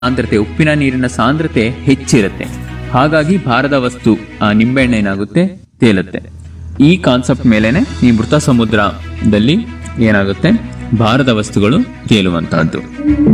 ಸಾಂದ್ರತೆ ಉಪ್ಪಿನ ನೀರಿನ ಸಾಂದ್ರತೆ ಹೆಚ್ಚಿರುತ್ತೆ ಹಾಗಾಗಿ ಭಾರದ ವಸ್ತು ಆ ನಿಂಬೆಹಣ್ಣು ಏನಾಗುತ್ತೆ ತೇಲುತ್ತೆ ಈ ಕಾನ್ಸೆಪ್ಟ್ ಮೇಲೆನೆ ಈ ಮೃತ ಸಮುದ್ರದಲ್ಲಿ ಏನಾಗುತ್ತೆ ಭಾರದ ವಸ್ತುಗಳು ತೇಲುವಂತಹದ್ದು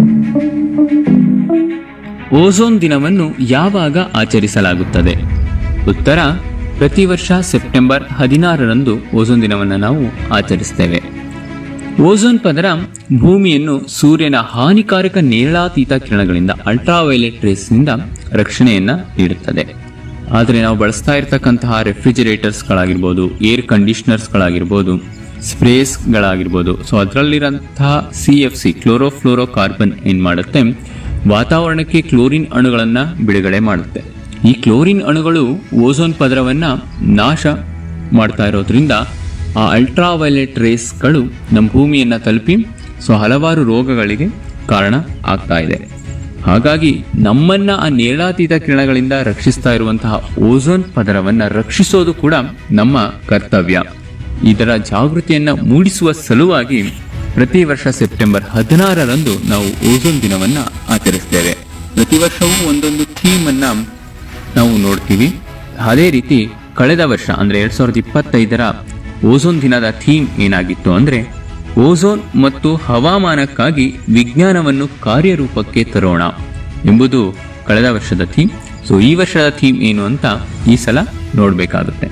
ಓಝೋನ್ ದಿನವನ್ನು ಯಾವಾಗ ಆಚರಿಸಲಾಗುತ್ತದೆ ಉತ್ತರ ಪ್ರತಿ ವರ್ಷ ಸೆಪ್ಟೆಂಬರ್ ಹದಿನಾರರಂದು ಓಝೋನ್ ದಿನವನ್ನು ನಾವು ಆಚರಿಸ್ತೇವೆ ಓಝೋನ್ ಪದರ ಭೂಮಿಯನ್ನು ಸೂರ್ಯನ ಹಾನಿಕಾರಕ ನೇರಳಾತೀತ ಕಿರಣಗಳಿಂದ ಅಲ್ಟ್ರಾವೈಲೆಟ್ ರೇಸ್ನಿಂದ ರಕ್ಷಣೆಯನ್ನ ನೀಡುತ್ತದೆ ಆದರೆ ನಾವು ಬಳಸ್ತಾ ಇರತಕ್ಕಂತಹ ರೆಫ್ರಿಜಿರೇಟರ್ಸ್ಗಳಾಗಿರ್ಬೋದು ಏರ್ ಕಂಡೀಷನರ್ಸ್ಗಳಾಗಿರ್ಬೋದು ಸ್ಪ್ರೇಸ್ಗಳಾಗಿರ್ಬೋದು ಸೊ ಅದರಲ್ಲಿರಂತಹ C F C chlorofluorocarbon ಏನು ಮಾಡುತ್ತೆ ವಾತಾವರಣಕ್ಕೆ ಕ್ಲೋರಿನ್ ಅಣುಗಳನ್ನು ಬಿಡುಗಡೆ ಮಾಡುತ್ತೆ ಈ ಕ್ಲೋರಿನ್ ಅಣುಗಳು ಓಝೋನ್ ಪದರವನ್ನ ನಾಶ ಮಾಡ್ತಾ ಇರೋದ್ರಿಂದ ಆ ಅಲ್ಟ್ರಾವೈಲೆಟ್ ರೇಸ್ಗಳು ನಮ್ಮ ಭೂಮಿಯನ್ನ ತಲುಪಿ ಸೊ ಹಲವಾರು ರೋಗಗಳಿಗೆ ಕಾರಣ ಆಗ್ತಾ ಇದೆ ಹಾಗಾಗಿ ನಮ್ಮನ್ನ ಆ ನೇರಳಾತೀತ ಕಿರಣಗಳಿಂದ ರಕ್ಷಿಸ್ತಾ ಇರುವಂತಹ ಓಝೋನ್ ಪದರವನ್ನ ರಕ್ಷಿಸೋದು ಕೂಡ ನಮ್ಮ ಕರ್ತವ್ಯ ಇದರ ಜಾಗೃತಿಯನ್ನ ಮೂಡಿಸುವ ಸಲುವಾಗಿ ಪ್ರತಿ ವರ್ಷ ಸೆಪ್ಟೆಂಬರ್ ಹದಿನಾರರಂದು ನಾವು ಓಝೋನ್ ದಿನವನ್ನ ಆಚರಿಸ್ತೇವೆ ಪ್ರತಿ ವರ್ಷವೂ ಒಂದೊಂದು ಥೀಮ್ ಅನ್ನ ನಾವು ನೋಡ್ತೀವಿ ಅದೇ ರೀತಿ ಕಳೆದ ವರ್ಷ ಅಂದ್ರೆ ಎರಡ್ ಸಾವಿರದ ಇಪ್ಪತ್ತೈದರ ಓಝೋನ್ ದಿನದ ಥೀಮ್ ಏನಾಗಿತ್ತು ಅಂದ್ರೆ ಓಝೋನ್ ಮತ್ತು ಹವಾಮಾನಕ್ಕಾಗಿ ವಿಜ್ಞಾನವನ್ನು ಕಾರ್ಯರೂಪಕ್ಕೆ ತರೋಣ ಎಂಬುದು ಕಳೆದ ವರ್ಷದ ಥೀಮ್ ಸೊ ಈ ವರ್ಷದ ಥೀಮ್ ಏನು ಅಂತ ಈ ಸಲ ನೋಡಬೇಕಾಗುತ್ತೆ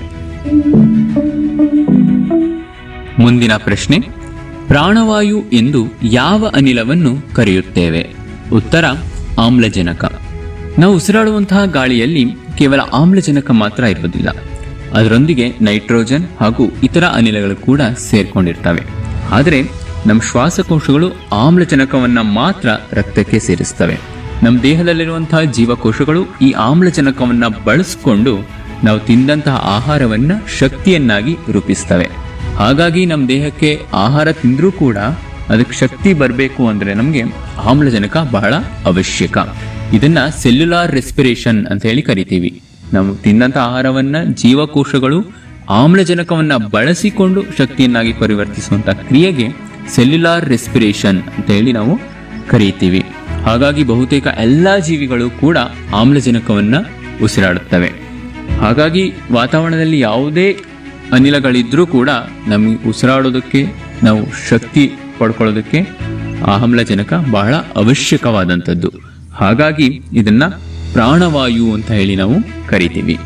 ಮುಂದಿನ ಪ್ರಶ್ನೆ ಪ್ರಾಣವಾಯು ಎಂದು ಯಾವ ಅನಿಲವನ್ನು ಕರೆಯುತ್ತೇವೆ ಉತ್ತರ ಆಮ್ಲಜನಕ ನಾವು ಉಸಿರಾಡುವಂತಹ ಗಾಳಿಯಲ್ಲಿ ಕೇವಲ ಆಮ್ಲಜನಕ ಮಾತ್ರ ಇರೋದಿಲ್ಲ ಅದರೊಂದಿಗೆ ನೈಟ್ರೋಜನ್ ಹಾಗೂ ಇತರ ಅನಿಲಗಳು ಕೂಡ ಸೇರ್ಕೊಂಡಿರ್ತವೆ ಆದರೆ ನಮ್ಮ ಶ್ವಾಸಕೋಶಗಳು ಆಮ್ಲಜನಕವನ್ನ ಮಾತ್ರ ರಕ್ತಕ್ಕೆ ಸೇರಿಸ್ತವೆ ನಮ್ಮ ದೇಹದಲ್ಲಿರುವಂತಹ ಜೀವಕೋಶಗಳು ಈ ಆಮ್ಲಜನಕವನ್ನ ಬಳಸಿಕೊಂಡು ನಾವು ತಿಂದಂತಹ ಆಹಾರವನ್ನ ಶಕ್ತಿಯನ್ನಾಗಿ ರೂಪಿಸ್ತವೆ ಹಾಗಾಗಿ ನಮ್ಮ ದೇಹಕ್ಕೆ ಆಹಾರ ತಿಂದ್ರೂ ಕೂಡ ಅದಕ್ಕೆ ಶಕ್ತಿ ಬರಬೇಕು ಅಂದ್ರೆ ನಮಗೆ ಆಮ್ಲಜನಕ ಬಹಳ ಅವಶ್ಯಕ ಇದನ್ನ ಸೆಲ್ಯುಲಾರ್ ರೆಸ್ಪಿರೇಷನ್ ಅಂತ ಹೇಳಿ ಕರಿತೀವಿ ನಾವು ತಿಂದಂತ ಆಹಾರವನ್ನ ಜೀವಕೋಶಗಳು ಆಮ್ಲಜನಕವನ್ನ ಬಳಸಿಕೊಂಡು ಶಕ್ತಿಯನ್ನಾಗಿ ಪರಿವರ್ತಿಸುವಂತ ಕ್ರಿಯೆಗೆ ಸೆಲ್ಯುಲಾರ್ ರೆಸ್ಪಿರೇಷನ್ ಅಂತ ಹೇಳಿ ನಾವು ಕರೀತೀವಿ ಹಾಗಾಗಿ ಬಹುತೇಕ ಎಲ್ಲಾ ಜೀವಿಗಳು ಕೂಡ ಆಮ್ಲಜನಕವನ್ನ ಉಸಿರಾಡುತ್ತವೆ ಹಾಗಾಗಿ ವಾತಾವರಣದಲ್ಲಿ ಯಾವುದೇ ಅನಿಲಗಳಿದ್ರೂ ಕೂಡ ನಮಗೆ ಉಸಿರಾಡೋದಕ್ಕೆ ನಾವು ಶಕ್ತಿ ಪಡ್ಕೊಳ್ಳೋದಕ್ಕೆ ಆಮ್ಲಜನಕ ಬಹಳ ಅವಶ್ಯಕವಾದಂಥದ್ದು ಹಾಗಾಗಿ ಇದನ್ನ ಪ್ರಾಣವಾಯು ಅಂತ ಹೇಳಿ ನಾವು ಕರಿತೀವಿ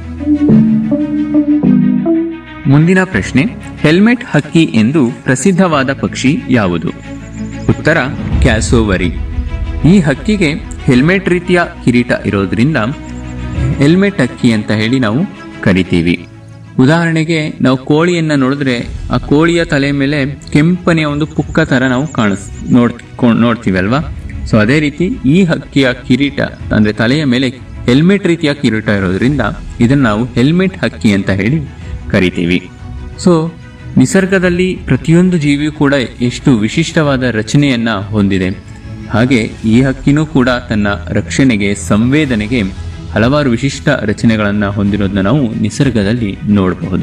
ಮುಂದಿನ ಪ್ರಶ್ನೆ ಹೆಲ್ಮೆಟ್ ಹಕ್ಕಿ ಎಂದು ಪ್ರಸಿದ್ಧವಾದ ಪಕ್ಷಿ ಯಾವುದು ಉತ್ತರ ಕ್ಯಾಸೋವರಿ ಈ ಹಕ್ಕಿಗೆ ಹೆಲ್ಮೆಟ್ ರೀತಿಯ ಕಿರೀಟ ಇರೋದ್ರಿಂದ ಹೆಲ್ಮೆಟ್ ಹಕ್ಕಿ ಅಂತ ಹೇಳಿ ನಾವು ಕರಿತೀವಿ ಉದಾಹರಣೆಗೆ ನಾವು ಕೋಳಿಯನ್ನ ನೋಡಿದ್ರೆ ಆ ಕೋಳಿಯ ತಲೆ ಮೇಲೆ ಕೆಂಪನೆಯ ಒಂದು ಪುಕ್ಕ ತರ ನಾವು ಕಾಣಿಸ್ ನೋಡ್ ನೋಡ್ತೀವಿ ಅಲ್ವಾ ಸೊ ಅದೇ ರೀತಿ ಈ ಹಕ್ಕಿಯ ಕಿರೀಟ ಅಂದ್ರೆ ತಲೆಯ ಮೇಲೆ ಹೆಲ್ಮೆಟ್ ರೀತಿಯ ಕಿರೀಟ ಇರೋದ್ರಿಂದ ಇದನ್ನ ನಾವು ಹೆಲ್ಮೆಟ್ ಹಕ್ಕಿ ಅಂತ ಹೇಳಿ ಕರಿತೀವಿ ಸೊ ನಿಸರ್ಗದಲ್ಲಿ ಪ್ರತಿಯೊಂದು ಜೀವಿಯೂ ಕೂಡ ಎಷ್ಟು ವಿಶಿಷ್ಟವಾದ ರಚನೆಯನ್ನ ಹೊಂದಿದೆ ಹಾಗೆ ಈ ಹಕ್ಕಿನೂ ಕೂಡ ತನ್ನ ರಕ್ಷಣೆಗೆ ಸಂವೇದನೆಗೆ ಹಲವಾರು ವಿಶಿಷ್ಟ ರಚನೆಗಳನ್ನ ಹೊಂದಿರೋದನ್ನ ನಾವು ನಿಸರ್ಗದಲ್ಲಿ ನೋಡಬಹುದು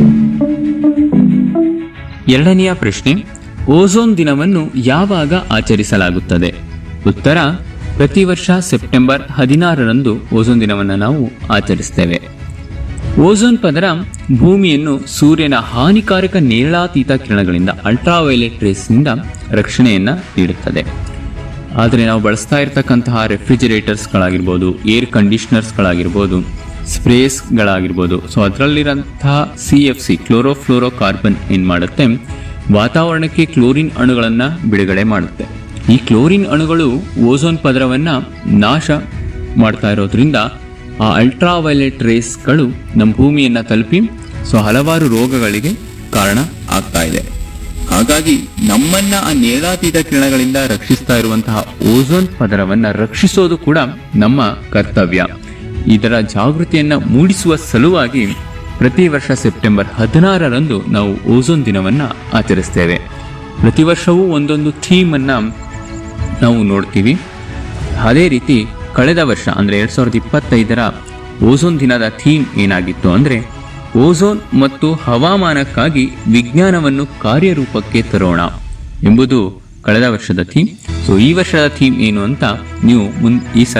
ಎರಡನೆಯ ಪ್ರಶ್ನೆ ಓಝೋನ್ ದಿನವನ್ನು ಯಾವಾಗ ಆಚರಿಸಲಾಗುತ್ತದೆ ಉತ್ತರ ಪ್ರತಿ ವರ್ಷ ಸೆಪ್ಟೆಂಬರ್ ಹದಿನಾರರಂದು ಓಝೋನ್ ದಿನವನ್ನು ನಾವು ಆಚರಿಸ್ತೇವೆ ಓಝೋನ್ ಪದರ ಭೂಮಿಯನ್ನು ಸೂರ್ಯನ ಹಾನಿಕಾರಕ ನೇರಳಾತೀತ ಕಿರಣಗಳಿಂದ ಅಲ್ಟ್ರಾವೈಲೆಟ್ ರೇಸ್ನಿಂದ ರಕ್ಷಣೆಯನ್ನ ನೀಡುತ್ತದೆ ಆದರೆ ನಾವು ಬಳಸ್ತಾ ಇರತಕ್ಕಂತಹ ರೆಫ್ರಿಜಿರೇಟರ್ಸ್ಗಳಾಗಿರ್ಬೋದು ಏರ್ ಕಂಡೀಷನರ್ಸ್ಗಳಾಗಿರ್ಬೋದು ಸ್ಪ್ರೇಸ್ಗಳಾಗಿರ್ಬೋದು ಸೊ ಅದರಲ್ಲಿರಂತಹ C F C chlorofluorocarbon ಏನು ಮಾಡುತ್ತೆ ವಾತಾವರಣಕ್ಕೆ ಕ್ಲೋರಿನ್ ಅಣುಗಳನ್ನು ಬಿಡುಗಡೆ ಮಾಡುತ್ತೆ ಈ ಕ್ಲೋರಿನ್ ಅಣುಗಳು ಓಝೋನ್ ಪದರವನ್ನ ನಾಶ ಮಾಡ್ತಾ ಇರೋದ್ರಿಂದ ಆ ಅಲ್ಟ್ರಾವೈಲೆಟ್ ರೇಸ್ಗಳು ನಮ್ಮ ಭೂಮಿಯನ್ನ ತಲುಪಿ ಸೊ ಹಲವಾರು ರೋಗಗಳಿಗೆ ಕಾರಣ ಆಗ್ತಾ ಇದೆ ಹಾಗಾಗಿ ನಮ್ಮನ್ನ ಆ ನೇರಳಾತೀತ ಕಿರಣಗಳಿಂದ ರಕ್ಷಿಸ್ತಾ ಇರುವಂತಹ ಓಝೋನ್ ಪದರವನ್ನ ರಕ್ಷಿಸೋದು ಕೂಡ ನಮ್ಮ ಕರ್ತವ್ಯ ಇದರ ಜಾಗೃತಿಯನ್ನ ಮೂಡಿಸುವ ಸಲುವಾಗಿ ಪ್ರತಿ ವರ್ಷ ಸೆಪ್ಟೆಂಬರ್ ಹದಿನಾರರಂದು ನಾವು ಓಝೋನ್ ದಿನವನ್ನ ಆಚರಿಸ್ತೇವೆ ಪ್ರತಿ ವರ್ಷವೂ ಒಂದೊಂದು ಥೀಮ್ ಅನ್ನ ನಾವು ನೋಡ್ತೀವಿ ಅದೇ ರೀತಿ ಕಳೆದ ವರ್ಷ ಅಂದ್ರೆ ಎರಡ್ ಸಾವಿರದ ಇಪ್ಪತ್ತೈದರ ಓಝೋನ್ ದಿನದ ಥೀಮ್ ಏನಾಗಿತ್ತು ಅಂದ್ರೆ ಓಝೋನ್ ಮತ್ತು ಹವಾಮಾನಕ್ಕಾಗಿ ವಿಜ್ಞಾನವನ್ನು ಕಾರ್ಯರೂಪಕ್ಕೆ ತರೋಣ ಎಂಬುದು ಕಳೆದ ವರ್ಷದ ಥೀಮ್ ಸೊ ಈ ವರ್ಷದ ಥೀಮ್ ಏನು ಅಂತ ನೀವು ಮುನ್ ಈ ಸಲ